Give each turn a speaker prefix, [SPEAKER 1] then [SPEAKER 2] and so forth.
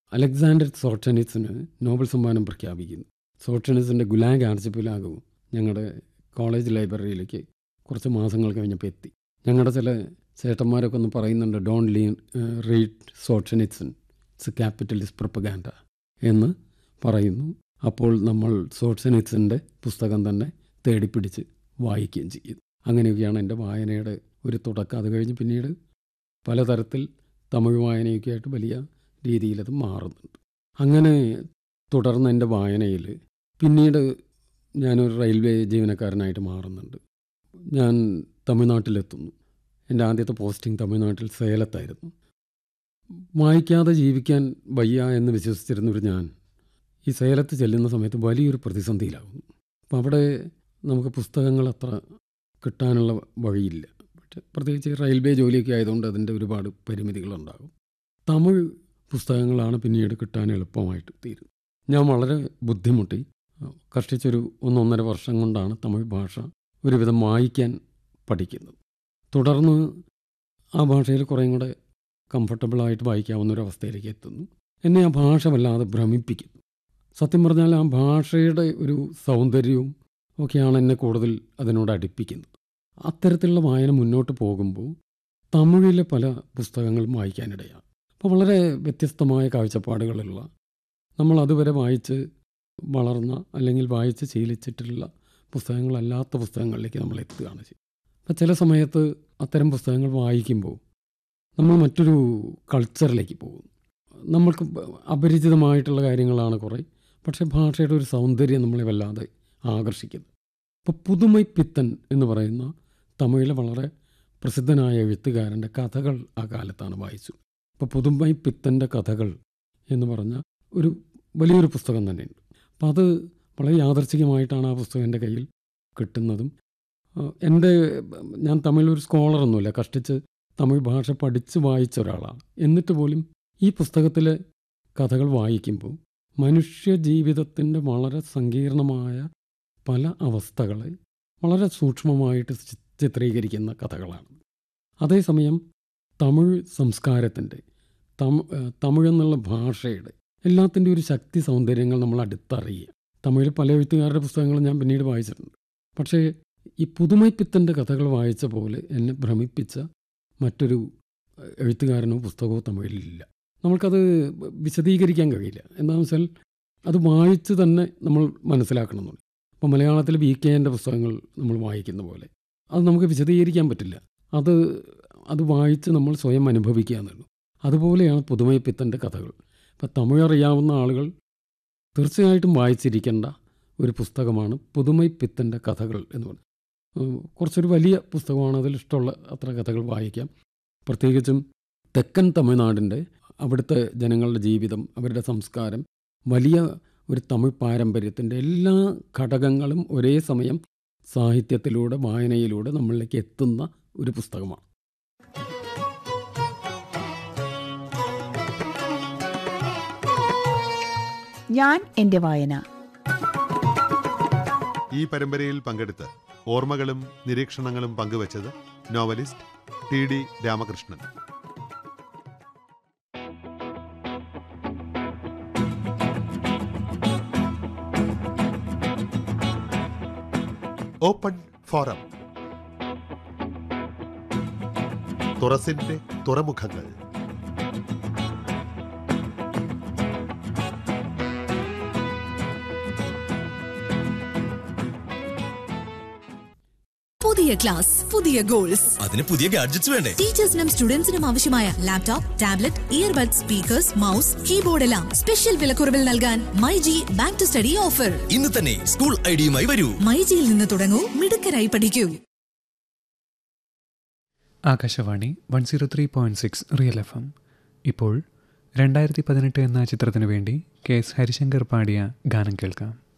[SPEAKER 1] Alexander സോട്ടനിസിന് Nobel സമ്മാനം പ്രഖ്യാപിക്കുന്നു സോട്ടനിസിൻ്റെ Gulag ആർച്ചിപ്പിലാകവും ഞങ്ങളുടെ കോളേജ് ലൈബ്രറിയിലേക്ക് കുറച്ച് മാസങ്ങൾ കഴിഞ്ഞപ്പോൾ എത്തി ഞങ്ങളുടെ ചില ചേട്ടന്മാരൊക്കെ ഒന്ന് പറയുന്നുണ്ട് don lee read Solzhenitsyn it's capitalist propaganda എന്ന് പറയുന്നു അപ്പോൾ നമ്മൾ സോട്സനിറ്റ്സിൻ്റെ പുസ്തകം തന്നെ തേടിപ്പിടിച്ച് വായിക്കുകയും ചെയ്യും അങ്ങനെയൊക്കെയാണ് എൻ്റെ വായനയുടെ ഒരു തുടക്കം അത് കഴിഞ്ഞ് പിന്നീട് പലതരത്തിൽ തമിഴ് വായനയൊക്കെ ആയിട്ട് വലിയ രീതിയിലത് മാറുന്നുണ്ട് അങ്ങനെ തുടർന്ന് എൻ്റെ വായനയിൽ പിന്നീട് ഞാനൊരു റെയിൽവേ ജീവനക്കാരനായിട്ട് മാറുന്നുണ്ട് ഞാൻ തമിഴ്നാട്ടിലെത്തുന്നു എൻ്റെ ആദ്യത്തെ പോസ്റ്റിംഗ് തമിഴ്നാട്ടിൽ സേലത്തായിരുന്നു വായിക്കാതെ ജീവിക്കാൻ വയ്യ എന്ന് വിശ്വസിച്ചിരുന്നൊരു ഞാൻ ഈ സേലത്ത് ചെല്ലുന്ന സമയത്ത് വലിയൊരു പ്രതിസന്ധിയിലാകുന്നു അപ്പം അവിടെ നമുക്ക് പുസ്തകങ്ങൾ അത്ര കിട്ടാനുള്ള വഴിയില്ല പക്ഷെ പ്രത്യേകിച്ച് റെയിൽവേ ജോലിയൊക്കെ ആയതുകൊണ്ട് അതിൻ്റെ ഒരുപാട് പരിമിതികളുണ്ടാകും തമിഴ് പുസ്തകങ്ങളാണ് പിന്നീട് കിട്ടാൻ എളുപ്പമായിട്ട് തീരുന്നത് ഞാൻ വളരെ ബുദ്ധിമുട്ടി കഷ്ടിച്ചൊരു ഒന്നൊന്നര വർഷം കൊണ്ടാണ് തമിഴ് ഭാഷ ഒരുവിധം വായിക്കാൻ പഠിക്കുന്നത് തുടർന്ന് ആ ഭാഷയിൽ കുറേയും കൂടെ കംഫർട്ടബിളായിട്ട് വായിക്കാവുന്ന ഒരു അവസ്ഥയിലേക്ക് എത്തുന്നു എന്നെ ആ ഭാഷ വല്ലാതെ ഭ്രമിപ്പിക്കുന്നു സത്യം പറഞ്ഞാൽ ആ ഭാഷയുടെ ഒരു സൗന്ദര്യവും ഒക്കെയാണ് എന്നെ കൂടുതൽ അതിനോട് അടുപ്പിക്കുന്നത് അത്തരത്തിലുള്ള വായന മുന്നോട്ട് പോകുമ്പോൾ തമിഴിലെ പല പുസ്തകങ്ങളും വായിക്കാനിടയാണ് അപ്പോൾ വളരെ വ്യത്യസ്തമായ കാഴ്ചപ്പാടുകളുള്ള നമ്മൾ അതുവരെ വായിച്ച് വളർന്ന അല്ലെങ്കിൽ വായിച്ച് ശീലിച്ചിട്ടുള്ള പുസ്തകങ്ങളല്ലാത്ത പുസ്തകങ്ങളിലേക്ക് നമ്മൾ എത്തുകയാണ് ചെയ്യുന്നത് അപ്പോൾ ചില സമയത്ത് അത്തരം പുസ്തകങ്ങൾ വായിക്കുമ്പോൾ നമ്മൾ മറ്റൊരു കൾച്ചറിലേക്ക് പോകും നമ്മൾക്ക് അപരിചിതമായിട്ടുള്ള കാര്യങ്ങളാണ് കുറേ പക്ഷേ ഭാഷയുടെ ഒരു സൗന്ദര്യം നമ്മളെ വല്ലാതെ ആകർഷിക്കുന്നു ഇപ്പോൾ പുതുമൈ പിത്തൻ എന്ന് പറയുന്ന തമിഴിലെ വളരെ പ്രസിദ്ധനായ എഴുത്തുകാരൻ്റെ കഥകൾ ആ കാലത്താണ് വായിച്ചു ഇപ്പോൾ പുതുമൈ പിത്തൻ്റെ കഥകൾ എന്ന് പറഞ്ഞ ഒരു വലിയൊരു പുസ്തകം തന്നെയുണ്ട് അപ്പം അത് വളരെ യാദർച്ഛികമായിട്ടാണ് ആ പുസ്തകം എൻ്റെ കയ്യിൽ കിട്ടുന്നതും എൻ്റെ ഞാൻ തമിഴ് ഒരു സ്കോളറൊന്നുമില്ല കഷ്ടിച്ച് തമിഴ് ഭാഷ പഠിച്ച് വായിച്ച ഒരാളാണ് എന്നിട്ട് പോലും ഈ പുസ്തകത്തിലെ കഥകൾ വായിക്കുമ്പോൾ മനുഷ്യ ജീവിതത്തിൻ്റെ വളരെ സങ്കീർണമായ പല അവസ്ഥകളെ വളരെ സൂക്ഷ്മമായിട്ട് ചിത്രീകരിക്കുന്ന കഥകളാണ് അതേസമയം തമിഴ് സംസ്കാരത്തിൻ്റെ തമ തമിഴ് എന്നുള്ള ഭാഷയുടെ എല്ലാത്തിൻ്റെ ഒരു ശക്തി സൗന്ദര്യങ്ങൾ നമ്മൾ അടുത്തറിയുക തമിഴ് പല എഴുത്തുകാരുടെ പുസ്തകങ്ങളും ഞാൻ പിന്നീട് വായിച്ചിട്ടുണ്ട് പക്ഷേ ഈ പുതുമൈപ്പിത്തൻ്റെ കഥകൾ വായിച്ച പോലെ എന്നെ ഭ്രമിപ്പിച്ച മറ്റൊരു എഴുത്തുകാരനോ പുസ്തകമോ തമിഴിലില്ല നമ്മൾക്കത് വിശദീകരിക്കാൻ കഴിയില്ല എന്താണെന്ന് വെച്ചാൽ അത് വായിച്ച് തന്നെ നമ്മൾ മനസ്സിലാക്കണമെന്നുണ്ട് ഇപ്പോൾ മലയാളത്തിൽ വി കെ എൻ്റെ പുസ്തകങ്ങൾ നമ്മൾ വായിക്കുന്ന പോലെ അത് നമുക്ക് വിശദീകരിക്കാൻ പറ്റില്ല അത് അത് വായിച്ച് നമ്മൾ സ്വയം അനുഭവിക്കുക എന്നുള്ളൂ അതുപോലെയാണ് പുതുമൈപ്പിത്തൻ്റെ കഥകൾ ഇപ്പം തമിഴ് അറിയാവുന്ന ആളുകൾ തീർച്ചയായിട്ടും വായിച്ചിരിക്കേണ്ട ഒരു പുസ്തകമാണ് പുതുമൈപ്പിത്തൻ്റെ കഥകൾ എന്ന് പറയുന്നത് കുറച്ചൊരു വലിയ പുസ്തകമാണ് അതിൽ ഇഷ്ടമുള്ള അത്ര കഥകൾ വായിക്കാം പ്രത്യേകിച്ചും തെക്കൻ തമിഴ്നാടിൻ്റെ അവിടുത്തെ ജനങ്ങളുടെ ജീവിതം അവരുടെ സംസ്കാരം വലിയ ഒരു തമിഴ് പാരമ്പര്യത്തിൻ്റെ എല്ലാ ഘടകങ്ങളും ഒരേ സമയം സാഹിത്യത്തിലൂടെ വായനയിലൂടെ നമ്മളിലേക്ക് എത്തുന്ന ഒരു പുസ്തകമാണ്
[SPEAKER 2] ഞാൻ എൻ്റെ വായന
[SPEAKER 3] ഈ പരമ്പരയിൽ പങ്കെടുത്ത് ഓർമ്മകളും നിരീക്ഷണങ്ങളും പങ്കുവച്ചത് novelist T D Ramakrishnan open forum തുറസിന്റെ തുറമുഖങ്ങൾ
[SPEAKER 4] പുതിയ ക്ലാസ് പുതിയ ഗോൾസ്
[SPEAKER 5] അതിന് പുതിയ ഗാഡ്ജറ്റ്സ് വേണ്ടേ
[SPEAKER 4] ടീച്ചേഴ്സിനും സ്റ്റുഡൻസിനും ആവശ്യമായ laptop tablet earbud speakers mouse keyboard എല്ലാം സ്പെഷ്യൽ വിലക്കുറവിൽ നൽകാൻ my G back to study offer
[SPEAKER 5] ഇന്ന് തന്നെ സ്കൂൾ ഐഡിയുമായി വരൂ
[SPEAKER 4] മൈ ജിയിൽ നിന്ന് തുടങ്ങൂ മിടുക്കരായി പഠിക്കൂ
[SPEAKER 6] Akashvani one zero three point six real F M ഇപ്പോൾ രണ്ടായിരത്തി പതിനെട്ട് എന്ന ചിത്രത്തിനു വേണ്ടി കെ എസ് ഹരിശങ്കർ പാടിയ ഗാനം കേൾക്കാം